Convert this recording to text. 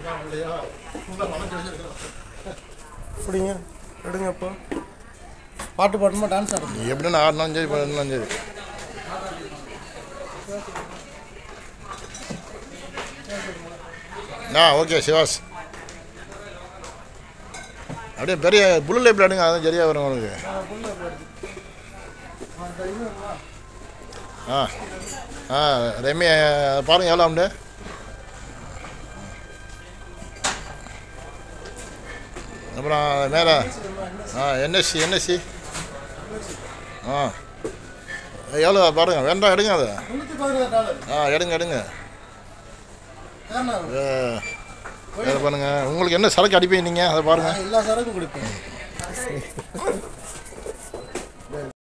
அப்படிங்க எடுங்க இப்போ பாட்டு பாடணுமா டான்ஸ் ஆடணும் நீ எப்படின்னு ஆடினாலும் சரி பண்ணாலும் சரி ஆ ஓகே சிவாஸ் அப்படியே பெரிய புல்லு லைப்பில் எடுங்க அதுவும் சரியாக வரும் உனக்கு ஆ ஆ ரெமி பாருங்க எவ்வளோ உண்டு அப்புறம் மேலே ஆ என்எஸ்சி என்எஸ்சி ஆ எவ்வளோ பாருங்க வேண்டாம் எடுங்க அதை முந்நூற்றி பதினாறு டாலர் ஆ எடுங்க எடுங்க ஏன்னா ஏ, இதை பாருங்க உங்களுக்கு என்ன சரக்கு அடிப்பீங்க நீங்கள் அதை பாருங்கள் எல்லா சரக்கும் குடிப்பேன்